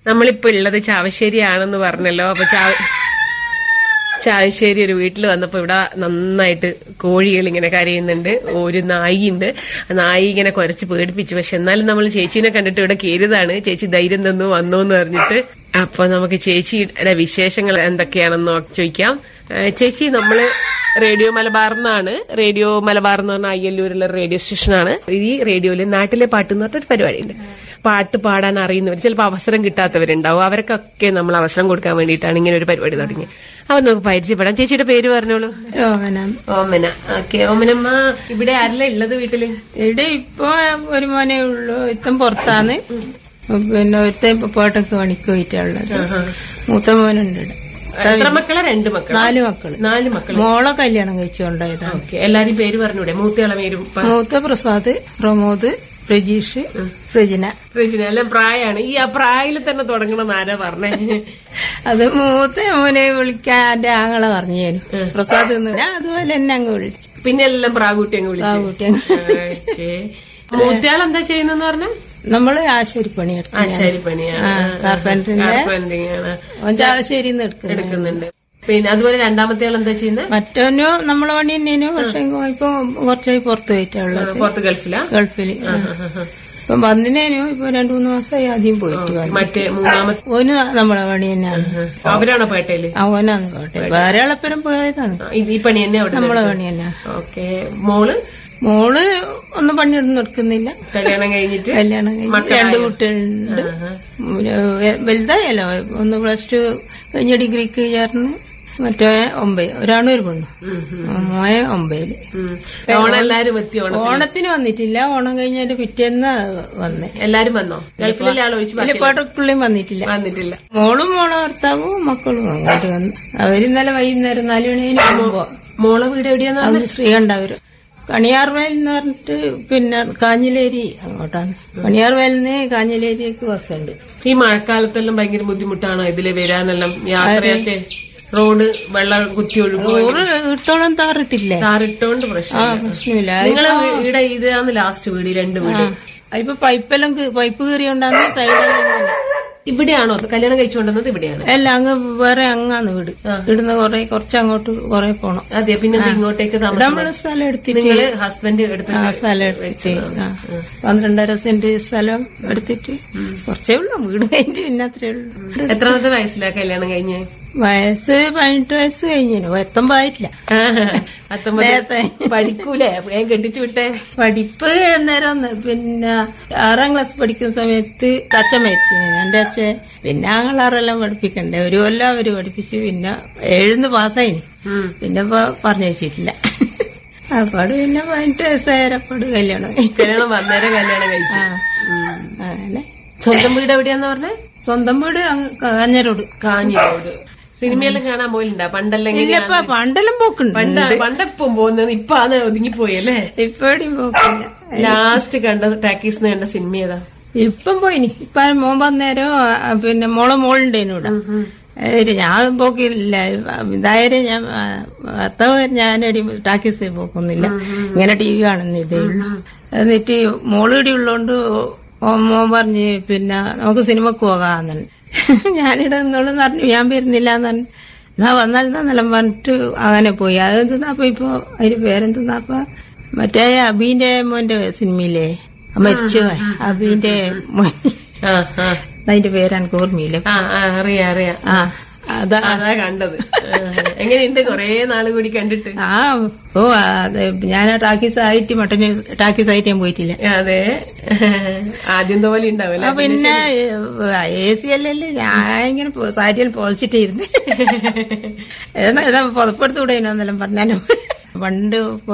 നമ്മളിപ്പോ ഉള്ളത് ചാവശ്ശേരിയാണെന്ന് പറഞ്ഞല്ലോ അപ്പൊ ചാവ ചാവശ്ശേരി ഒരു വീട്ടിൽ വന്നപ്പോ ഇവിടെ നന്നായിട്ട് കോഴികൾ ഇങ്ങനെ കരയുന്നുണ്ട് ഒരു നായിയുണ്ട് ആ നായി ഇങ്ങനെ കുരച്ച് പേടിപ്പിച്ചു പക്ഷെ എന്നാലും നമ്മൾ ചേച്ചീനെ കണ്ടിട്ട് ഇവിടെ കയറിയതാണ് ചേച്ചി ധൈര്യം തന്നു വന്നു എന്ന് പറഞ്ഞിട്ട് അപ്പൊ നമുക്ക് ചേച്ചിയുടെ വിശേഷങ്ങൾ എന്തൊക്കെയാണെന്ന് നോ- ചോദിക്കാം ഏ, ചേച്ചി നമ്മള് റേഡിയോ മലബാർ എന്നാണ് റേഡിയോ മലബാർ എന്ന് പറഞ്ഞ അയ്യല്ലൂരുള്ള റേഡിയോ സ്റ്റേഷനാണ് ഈ റേഡിയോയില് നാട്ടിലെ പാട്ട് എന്ന് പറഞ്ഞിട്ടൊരു പരിപാടിയുണ്ട് പാട്ട് പാടാൻ അറിയുന്നവർ ചിലപ്പോൾ അവസരം കിട്ടാത്തവരുണ്ടാവും അവർക്കൊക്കെ നമ്മൾ അവസരം കൊടുക്കാൻ വേണ്ടിയിട്ടാണ് ഇങ്ങനെ ഒരു പരിപാടി തുടങ്ങിയത് അപ്പൊ നമുക്ക് പരിചയപ്പെടാം ചേച്ചിയുടെ പേര് പറഞ്ഞോളൂ ഓമന ഓമന ഓക്കെ ഓമനമ്മ ഇവിടെ ആരല്ല ഉള്ളത് വീട്ടില് ഇവിടെ ഇപ്പൊ ഒരു മോനെ ഉള്ളൂ ഇത്തം പുറത്താണ് പിന്നെ ഒരുത്തൻ ഇപ്പൊ പോട്ടൊക്കെ പണിക്ക് പോയിട്ടുള്ളത് മൂത്ത മോനുണ്ട് ഇവിടെ. എത്ര മക്കളെ രണ്ട് മക്കൾ നാല് മക്കള് നാല് മക്കൾ മോളെ കല്യാണം കഴിച്ചു കൊണ്ടായതാണ് ഓക്കെ എല്ലാരും പേര് പറഞ്ഞൂടെ മൂത്തയാളെ പേരും മൂത്ത പ്രസാദ് പ്രമോദ് പ്രജീഷ് പ്രജിന ഫ്രിജിന് എല്ലാം പ്രായമാണ് ഈ ആ പ്രായത്തിൽ തന്നെ തുടങ്ങണം ആരാ പറഞ്ഞേ അത് മൂത്ത മോനെ വിളിക്കാൻ എന്റെ ആങ്ങളെ പറഞ്ഞു തരും പ്രസാദ് എന്ന് ഞാൻ അതുപോലെ എന്നെ അങ്ങ് വിളിച്ചു പിന്നെ എല്ലാം പ്രാകൂട്ടി അങ്ങ് ആ വിളിച്ചു കുട്ടി അങ്ങ് ഓക്കെ മൂത്തയാൾ എന്താ ചെയ്യുന്നെന്ന് പറഞ്ഞ നമ്മള് ആശാരി പണിയെടുക്കും ആശാരി പണിയാണ് കാർപ്പൻറ്ററിന്റെ കാർപ്പൻറിങ് ആണ് അവൻ ചാവശ്ശേരിന്ന് എടുക്കുന്നത് എടുക്കുന്നുണ്ട് പിന്നെ അതുപോലെ രണ്ടാമത്തെ ആൾ എന്താ ചെയ്യുന്നത് മറ്റവനോ നമ്മളെ പണി തന്നെയാനോ പക്ഷെ ഇപ്പൊ കുറച്ചായി പുറത്തു പോയിട്ടുള്ളത് പുറത്ത് ഗൾഫിലാ ഗൾഫില് ഇപ്പൊ വന്നിനേനോ ഇപ്പൊ രണ്ടു മൂന്ന് മാസമായി ആദ്യം പോയിട്ട് വന്നു മറ്റേ മൂന്നാമത്തെ ഓന് നമ്മളെ പണി തന്നെയാണ് അവരാണോ പേട്ടയില് അവനാന്ന് പോട്ടെ വേറെ ആളപ്പുറം പോയതാണ് ആ, ഇത് ഈ പണി തന്നെ അവിടെ നമ്മളെ പണി തന്നെ ഓക്കെ മോള് മോള് ഒന്നും പണിയൊന്നും എടുക്കുന്നില്ല കല്യാണം കഴിഞ്ഞിട്ട് കല്യാണം കഴിഞ്ഞ് രണ്ട് കുട്ടികളുണ്ട് വെ- വലുതായല്ലോ ഒന്ന് പ്ലസ് ടു കഴിഞ്ഞ ഡിഗ്രിക്ക് ചേർന്ന് മറ്റേ ഒമ്പത് ഒരാണും ഒരു പെണ്ണു മോയെ ഒമ്പതില് ഉം. ഓണം എല്ലാരും എത്തി ഓണം ഓണത്തിന് വന്നിട്ടില്ല ഓണം കഴിഞ്ഞതിന്റെ പിറ്റേന്ന് വന്നേ എല്ലാരും വന്നോ ഗൾഫിലെ ആൾ ഒഴിച്ച് വലിയ പാട്ടക്കുള്ളിയും വന്നിട്ടില്ല വന്നിട്ടില്ല മോളും മോളെ ഭർത്താവും മക്കളും അങ്ങോട്ട് വന്നു അവര് ഇന്നലെ വൈകുന്നേരം നാലു മണിന് പോകുമ്പോ മോളെ വീട് എവിടെയാന്ന് അത് ശ്രീകണ്ഠാവരും കണിയാർവയൽ എന്ന് പറഞ്ഞിട്ട് പിന്നെ കാഞ്ഞിലേരി അങ്ങോട്ടാണ് കണിയാർവയലിന് കാഞ്ഞിലേരിക്ക് ബസ്സുണ്ട് ഈ മഴക്കാലത്തെല്ലാം ഭയങ്കര ബുദ്ധിമുട്ടാണോ ഇതില് വരാനെല്ലാം യാത്രയൊക്കെ റോഡ് വെള്ളം കുത്തി ഒഴുകും നൂറ് ഇടത്തോളം താറിട്ടില്ലേ താറിട്ടോണ്ട് ആ പ്രശ്നം പ്രശ്നമില്ല നിങ്ങളെ വീട് ഇതാണ് ലാസ്റ്റ് വീട് ഈ രണ്ട് വീട് ഇപ്പൊ പൈപ്പെല്ലാം കീ- പൈപ്പ് കീറിയോണ്ടാന്ന് സൈഡെല്ലാം ഇങ്ങനെ ഇവിടെയാണോ കല്യാണം കഴിച്ചുകൊണ്ടുവന്നത് ഇവിടെയാണ് എല്ലാം അങ്ങ് വേറെ അങ്ങാന്ന് വീട് ഇവിടുന്ന് കൊറേ കുറച്ച് അങ്ങോട്ട് കൊറേ പോണം അതെ പിന്നെ ഇത് ഇങ്ങോട്ടേക്ക് താമസം നമ്മള് സ്ഥലം എടുത്തിട്ട് നിങ്ങള് ഹസ്ബൻഡ് എടുത്ത് ആ സ്ഥലം എടുത്തിട്ട് ആ. പന്ത്രണ്ടര സെന്റ് സ്ഥലം എടുത്തിട്ട് കുറച്ചേ ഉള്ളൂ വീട് കഴിഞ്ഞിട്ട് പിന്നെ അത്രേ ഉള്ളൂ എത്രാമത്തെ വയസ്സിലാ കല്യാണം കഴിഞ്ഞ് വയസ്സ് പതിനെട്ട് വയസ്സ് കഴിഞ്ഞു എത്തുമ്പായിട്ടില്ല അത്തമ്മ നേരത്തെ പഠിക്കൂലേ ഞാൻ കെട്ടിച്ചു വിട്ടേ പഠിപ്പ് അന്നേരം ഒന്ന് പിന്നെ ആറാം ക്ലാസ് പഠിക്കുന്ന സമയത്ത് അച്ഛൻ മരിച്ചു എന്റെ അച്ഛൻ പിന്നെ ആങ്ങളാറെല്ലാം പഠിപ്പിക്കണ്ടേ ഒരു കൊല്ലം അവര് പഠിപ്പിച്ചു പിന്നെ ഏഴുന്ന് പാസ്സായിന് ഉം. പിന്നെ ഇപ്പൊ പറഞ്ഞയച്ചിട്ടില്ല അപ്പാട് പിന്നെ പതിനെട്ട് വയസ്സായപ്പാട് കല്യാണം കഴിഞ്ഞു. കല്യാണം വന്നേരം കല്യാണം കഴിച്ചു ആ ഉം. അങ്ങനെ സ്വന്തം വീട് എവിടെയാന്ന് പറഞ്ഞേ സ്വന്തം വീട് അങ്ങ് കാഞ്ഞരോട് കാഞ്ഞിരോട് സിനിമയെല്ലാം കാണാൻ പോയിണ്ടാ പണ്ടല്ലെങ്കിൽ ഇല്ലപ്പ പണ്ടെല്ലാം പോക്കുണ്ട് പണ്ട് പണ്ടെപ്പം പോകുന്നത് ഇപ്പൊ ആണ് ഒതുങ്ങിപ്പോയല്ലേ ഇപ്പഴും പോക്കില്ല ലാസ്റ്റ് കണ്ട ടാക്കീസ് കണ്ട സിനിമ ഏതാ ഇപ്പം പോയിനി ഇപ്പൊ മോൻ വന്നേരം ആ, പിന്നെ മോളെ മോളുണ്ടേനൂടെ ഏര് ഞാൻ പോക്കില്ല ഇതായാലും ഞാൻ ആ, ഭർത്താവ് ഞാനടി ടാക്കീസ് പോക്കൊന്നുമില്ല ഇങ്ങനെ ടി വി കാണുന്ന ഇതേ ഉള്ളൂ എന്നിട്ട് മോള് ഇവിടെ ഉള്ളോണ്ട് ഓ- മോൻ പറഞ്ഞ് പിന്നെ നമുക്ക് സിനിമക്ക് പോകാന്ന് ഞാനിവിടെ നിന്നോളെന്ന് പറഞ്ഞു ഞാൻ വരുന്നില്ല എന്ന് പറഞ്ഞു എന്നാ വന്നാൽ നിലം പറഞ്ഞിട്ട് അങ്ങനെ പോയി അതെന്താ ഇപ്പൊ അതിന്റെ പേരെന്താ മറ്റേ അബീന്റെ മോന്റെ സിനിമയിലെ മരിച്ചു അബീന്റെ മോൻ ആ ആ അതിന്റെ പേര് എനിക്ക് ഓർമ്മയില്ല ആ ആ അറിയാം അറിയാം ആ അതാ അതാ കണ്ടത് ആ, എങ്ങനെയുണ്ട് കൊറേ നാള് കൂടി കണ്ടിട്ട് ആ ഓ അതെ ഞാൻ ടാക്കീസ് ആയിട്ട് മട്ടന് ടാക്കീസ് ആയിട്ട് ഞാൻ പോയിട്ടില്ല അതെ ആദ്യം പോലെ ഉണ്ടാവല്ലേ ആ, പിന്നെ എ സി അല്ലല്ലേ ഞാൻ ഇങ്ങനെ പോ- സാരിയിൽ പൊളിച്ചിട്ടിരുന്നു ഏതാ ഏതാ പുതപ്പെടുത്ത് വിടേനോ എന്നെല്ലാം പറഞ്ഞാലും പണ്ട്